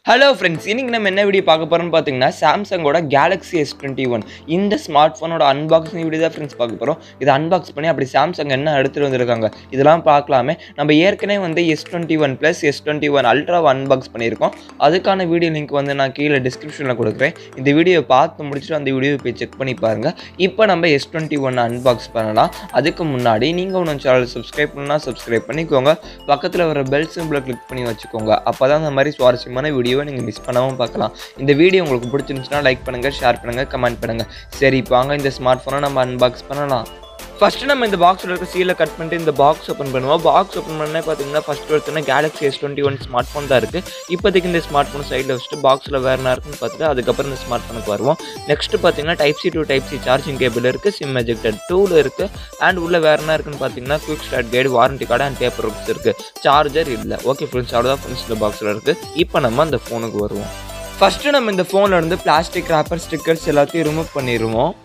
hello friends இன்னைக்கு நம்ம என்ன வீடியோ பார்க்க போறோம்னு பார்த்தீங்கன்னா சாம்சங்கோட கேலக்ஸி எஸ் டுவெண்ட்டி ஒன் இந்த ஸ்மார்ட் ஃபோனோட அன்பாக்சிங் வீடியோ தான் ஃப்ரெண்ட்ஸ் பார்க்க போகிறோம் இதை அன்பாக்ஸ் பண்ணி அப்படி சாம்சங் என்ன எடுத்துகிட்டு வந்திருக்காங்க இதெல்லாம் பார்க்கலாமே நம்ம ஏற்கனவே வந்து S twenty one plus S twenty one அல்ட்ராவை அன்பாக்ஸ் பண்ணியிருக்கோம் அதுக்கான வீடியோ லிங்க் வந்து நான் கீழே டிஸ்கிரிப்ஷனில் கொடுக்குறேன் இந்த வீடியோவை பார்த்து முடிச்சுட்டு அந்த வீடியோ போய் செக் பண்ணி பாருங்கள் இப்போ நம்ம எஸ் டுவெண்ட்டி ஒன் அன்பாக்ஸ் பண்ணலாம் அதுக்கு முன்னாடி நீங்கள் ஒன்று சேனல் சப்ஸ்கிரைப் பண்ணால் சப்ஸ்கிரைப் பண்ணிக்கோங்க பக்கத்தில் வர பெல் சிம்பிளை கிளிக் பண்ணி வச்சுக்கோங்க அப்போ தான் அந்த மாதிரி சுவாரஸ்யமான வீடியோவை நீங்கள் மிஸ் பண்ணாமல் பார்க்கலாம் இந்த வீடியோ உங்களுக்கு பிடிச்சிருந்துச்சுன்னா லைக் பண்ணுங்கள் ஷேர் பண்ணுங்கள் கமெண்ட் பண்ணுங்கள் சரி இப்போ வாங்க இந்த ஸ்மார்ட் ஃபோனை நம்ம அன்பாக்ஸ் பண்ணலாம் ஃபஸ்ட்டு நம்ம இந்த பாக்ஸில் இருக்க சீலை கட் பண்ணிட்டு இந்த பாக்ஸ் ஓப்பன் பண்ணுவோம் பாக்ஸ் ஓப்பன் பண்ணே பார்த்தீங்கன்னா ஃபஸ்ட் எடுத்தோன்னா Galaxy S twenty one smart phone தான் இருக்குது இப்போதைக்கு இந்த ஸ்மார்ட் ஃபோன் சைடில் வச்சுட்டு பாக்ஸில் வேறு என்ன இருக்குன்னு பார்த்துட்டு அதுக்கப்புறம் இந்த ஸ்மார்ட் ஃபோனுக்கு வருவோம் நெக்ஸ்ட் பார்த்தீங்கன்னா type C to type C charging cable இருக்குது சிம் எஜெக்டட் டூல் இருக்குது அண்ட் உள்ள வேறு என்ன இருக்குன்னு பார்த்தீங்கன்னா quick start guide warranty card and paper works இருக்குது சார்ஜர் இல்லை ஓகே ஃப்ரெண்ட்ஸ் அவ்வளோதான் ஃப்ரெண்ட்ஸ் இந்த பாக்ஸில் இருக்குது இப்போ நம்ம அந்த ஃபோனுக்கு வருவோம் ஃபஸ்ட்டு நம்ம இந்த ஃபோனில் இருந்து பிளாஸ்டிக் ராப்பர் ஸ்டிக்கர்ஸ் எல்லாத்தையும் ரிமூவ் பண்ணிடுவோம்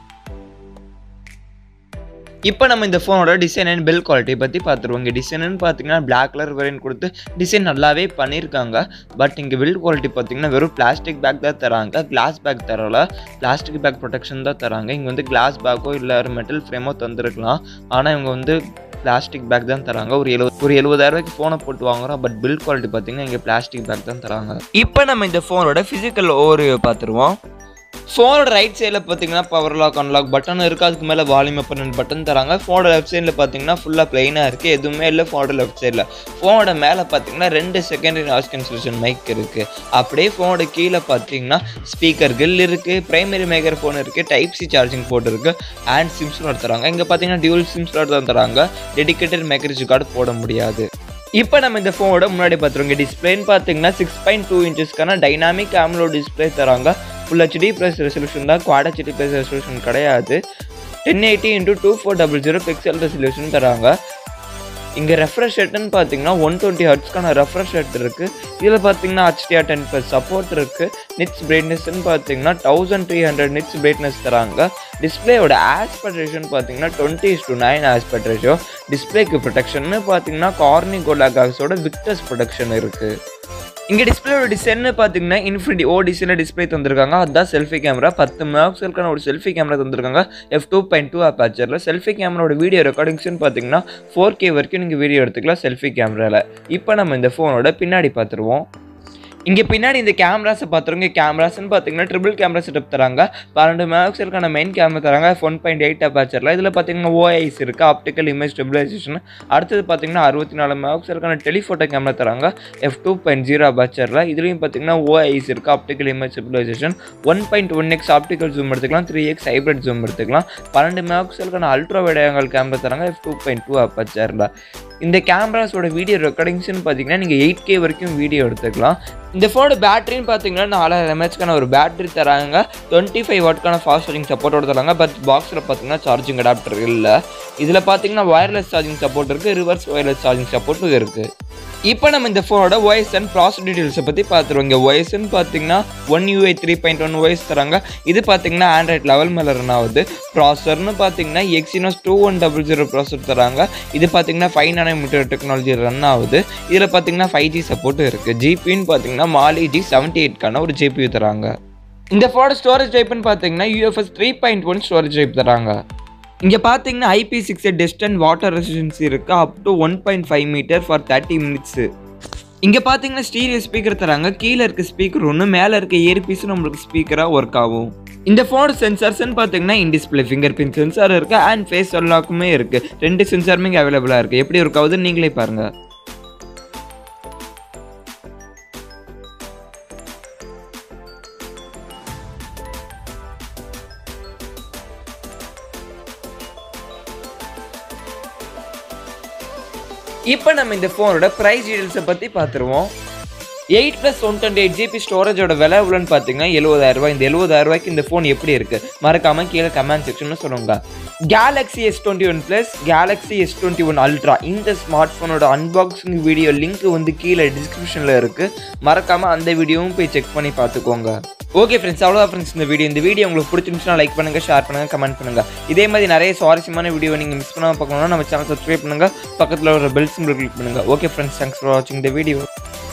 இப்போ நம்ம இந்த ஃபோனோட டிசைன் அண்ட் பில் குவாலிட்டி பற்றி பார்த்துருவோம் இங்கே டிசைனுன்னு பார்த்தீங்கன்னா பிளாக் கலர் வேரியன்ட் கொடுத்து டிசைன் நல்லாவே பண்ணியிருக்காங்க பட் இங்கே பில் குவாலிட்டி பார்த்தீங்கன்னா வெறும் பிளாஸ்டிக் பேக் தான் தராங்க கிளாஸ் பேக் தரல பிளாஸ்டிக் பேக் ப்ரொடெக்ஷன் தான் தராங்க இங்கே வந்து கிளாஸ் பேக்கோ இல்லை ஒரு மெட்டல் ஃப்ரேமோ தந்துருக்கலாம் ஆனால் இவங்க வந்து பிளாஸ்டிக் பேக் தான் தராங்க ஒரு எழுபது ஒரு எழுபதாயிரரூபாய்க்கு ஃபோனை போட்டு வாங்குறோம் பட் பில் குவாலிட்டி பார்த்தீங்கன்னா இங்கே பிளாஸ்டிக் பேக் தான் தராங்க இப்போ நம்ம இந்த ஃபோனோட ஃபிசிக்கல் ஓவர் பார்த்துருவோம் ஃபோனோட ரைட் சைடில் பார்த்தீங்கன்னா பவர் லாக் அன்லாக் பட்டன் இருக்குது அதுக்கு மேலே வால்யூம் அப் பட்டன் தராங்க ஃபோனோட லெஃப்ட் சைடில் பார்த்தீங்கன்னா ஃபுல்லாக ப்ளைனாக இருக்குது எதுவுமே இல்லை ஃபோனோட லெஃப்ட் சைடில் ஃபோனோட மேலே பார்த்தீங்கன்னா ரெண்டு செகண்டரி நாய்ஸ் கன்சலேஷன் மைக் இருக்குது அப்படியே ஃபோனோட கீழே பார்த்தீங்கன்னா ஸ்பீக்கர் கில் இருக்குது பிரைமரி மேக்கர் ஃபோன் இருக்குது டைப் சி சார்ஜிங் போர்ட் இருக்குது அண்ட் சிம் ஸ்லாட் தராங்க இங்கே பார்த்தீங்கன்னா டியூல் சிம் ஸ்லாட் தான் தராங்க டெடிக்கேட்டட் மெக்கரேஜ் கார்டு போட முடியாது இப்போ நம்ம இந்த ஃபோனோட முன்னாடி பார்த்துருவோங்க டிஸ்பிளேன்னு பார்த்தீங்கன்னா சிக்ஸ் பாயிண்ட் டூ இன்ச்சஸ்க்கான டைனாமிக் ஆம்லோ டிஸ்பிளே தராங்க ஃபுல் ஹெச்டி ப்ளஸ் ரெசல்யூஷன் தான் குவாட் ஹெச்டி ப்ளஸ் ரெசல்யூஷன் கிடையாது ten eighty into two four double zero pixel resolution தராங்க இங்கே ரெஃப்ரெஷ் ரேட்டுன்னு பார்த்தீங்கன்னா ஒன் டுவெண்ட்டி ஹர்ட்ஸ்க்கான ரெஃப்ரெஷ் ரேட் இருக்குது இதில் பார்த்தீங்கன்னா ஹச்டிஆர் டென் ப்ளஸ் சப்போர்ட் இருக்குது நிட்ஸ் பிரைட்னஸ்ன்னு பார்த்தீங்கன்னா thousand three hundred nits brightness தராங்க டிஸ்பிளேயோட ஆஸ்பெக்ட் ரேஷன் பார்த்தீங்கன்னா twenty to nine aspect ratio டிஸ்பிளேக்கு ப்ரொடெக்ஷன்னு பார்த்தீங்கன்னா கார்னி கோலாகாக்ஸோட விக்டர்ஸ் ப்ரொடெக்ஷன் இருக்குது இங்கே டிஸ்பிளேயோட டிசைன்னு பார்த்தீங்கன்னா இன்ஃபினிட்டி ஓ டிசைனில் டிஸ்பிளே தந்திருக்காங்க அதுதான் செல்ஃபி கேமரா பத்து மெகாபிக்சலுக்கான ஒரு செல்ஃபி கேமரா தந்திருக்காங்க எஃப் டூ பாயிண்ட் டூ அப்பாச்சரில் செல்ஃபி கேமராவோட வீடியோ ரெக்கார்டிங்ஸ்னு பார்த்தீங்கன்னா ஃபோர் கே வரைக்கும் நீங்கள் வீடியோ எடுத்துக்கலாம் செல்ஃபி கேமராவில் இப்போ நம்ம இந்த ஃபோனோட பின்னாடி பார்த்துருவோம் இங்கே பின்னாடி இந்த கேமராஸை பார்த்துருங்க கேமராஸ்னு பார்த்தீங்கன்னா ட்ரிபிள் கேமரா செட்டப் தராங்க பன்னெண்டு மெகாபிக்சலுக்கான மெயின் கேமரா தராங்க ஒன் பாயிண்ட் எயிட் அப்பாச்சரில் இதில் பார்த்தீங்கன்னா ஓஐஸ் இருக்குது ஆப்டிக்கல் இமேஜ் ஸ்டெபிலைசேஷன் அடுத்தது பார்த்தீங்கன்னா அறுபத்தி நாலு மெகாபிக்சலுக்கான டெலிஃபோட்டோ கேமரா தராங்க எஃப் டூ பாயிண்ட் ஜீரோ அப்பாச்சரில் இதுலேயும் பார்த்தீங்கன்னா ஓஐஸ் இருக்குது optical image stabilisation one point one X optical zoom எடுத்துக்கலாம் த்ரீ எக்ஸ் ஹைப்ரிட் ஜூம் எடுத்துக்கலாம் பன்னெண்டு மெகாபிக்சலுக்கான அல்ட்ரா வைட் கேமரா தராங்க எஃப் டூ பாயிண்ட் டூ அப்பாச்சரில் இந்த கேமராஸோட வீடியோ ரெக்கார்டிங்ஸ்னு பார்த்தீங்கன்னா நீங்கள் எயிட் கே வரைக்கும் வீடியோ எடுத்துக்கலாம் இந்த ஃபோனோட பேட்டரின்னு பார்த்தீங்கன்னா நாலாயிரம் எம்ஹெச்க்கான ஒரு பேட்டரி தராங்க டுவெண்ட்டி ஃபைவ் வாட்க்கான ஃபாஸ்ட் சார்ஜிங் சப்போர்ட்டோட தராங்க பட் பாக்ஸில் பார்த்தீங்கன்னா சார்ஜிங் அடாப்டர் இல்லை இதில் பார்த்தீங்கன்னா வயர்லெஸ் சார்ஜிங் சப்போர்ட் இருக்குது ரிவர்ஸ் வயர்லெஸ் சார்ஜிங் சப்போர்ட்டும் இருக்குது இப்போ நம்ம இந்த ஃபோனோட ஒய்ஸ் அண்ட் ப்ராசஸ் டீட்டெயில்ஸை பற்றி பார்த்துருவோம் இங்கே ஒய்ஸ்ன்னு பார்த்தீங்கன்னா one UI three point one ஒய்ஸ் தராங்க இது பார்த்தீங்கன்னா ஆண்ட்ராய்ட் லெவல் மேலே ரன் ஆகுது ப்ராசர்னு பார்த்தீங்கன்னா Exynos two one double zero processor தராங்க இது பார்த்தீங்கன்னா ஃபைவ் நானோமீட்டர் டெக்னாலஜி ரன் ஆகுது இதில் பார்த்தீங்கன்னா ஃபைவ் ஜி சப்போர்ட்டும் இருக்குது ஜிபின்னு பார்த்தீங்கன்னா மாலி ஜி செவன்ட்டி எயிட்கான ஒரு ஜிபியூ தராங்க இந்த ஃபோனோட ஸ்டோரேஜ் டைப்னு பார்த்தீங்கன்னா UFS three point one storage type தராங்க இங்கே பார்த்தீங்கன்னா IP six distant water resistance இருக்குது up to one point five metre for thirty minutes இங்கே பார்த்தீங்கன்னா ஸ்டீரியோ ஸ்பீக்கர் தராங்க கீழே இருக்க ஸ்பீக்கர் ஒன்று மேலே இருக்க இயர்பீஸும் நம்மளுக்கு ஸ்பீக்கராக ஒர்க் ஆகும் இந்த ஃபோனோட சென்சார்ஸ்னு பார்த்தீங்கன்னா in display fingerprint sensor இருக்குது அண்ட் ஃபேஸ் அன்லாக்குமே இருக்குது ரெண்டு சென்சாருமே இங்கே அவைலபிளாக இருக்குது எப்படி ஒர்க் ஆகுதுன்னு நீங்களே பாருங்கள் இப்போ நம்ம இந்த ஃபோனோட ப்ரைஸ் டீடைல்ஸை பற்றி பார்த்துருவோம் eight plus one twenty eight GB ஸ்டோரேஜோட விலை எவ்வளோன்னு பார்த்தீங்கன்னா எழுபதாயிரம் ரூபாய் இந்த எழுபதாயிரம் ரூபாய்க்கு இந்த ஃபோன் எப்படி இருக்குது மறக்காமல் கீழே கமெண்ட் செக்ஷனில் சொல்லுங்க Galaxy S twenty one plus Galaxy S twenty one ultra இந்த ஸ்மார்ட் ஃபோனோட அன்பாக்சிங் வீடியோ லிங்க் வந்து கீழே டிஸ்கிரிப்ஷனில் இருக்குது மறக்காமல் அந்த வீடியோவும் போய் செக் பண்ணி பார்த்துக்கோங்க ஓகே ஃப்ரெண்ட்ஸ் அவ்வளோதான் ஃப்ரெண்ட்ஸ் இந்த வீடியோ இந்த வீடியோ உங்களுக்கு பிடிச்சிருந்துச்சுன்னா லைக் பண்ணுங்கள் ஷேர் பண்ணுங்கள் கமெண்ட் பண்ணுங்கள் இதே மாதிரி நிறைய சுவாரஸ்யமான வீடியோ நீங்கள் மிஸ் பண்ணாமல் பார்க்கணும்னா நம்ம சேனல் சப்ஸ்கிரைப் பண்ணுங்கள் பக்கத்தில் ஒரு பெல் சிம்பிள் கிளிக் பண்ணுங்கள் ஓகே ஃப்ரெண்ட்ஸ் தேங்க்ஸ் ஃபார் வாட்சிங் த வீடியோ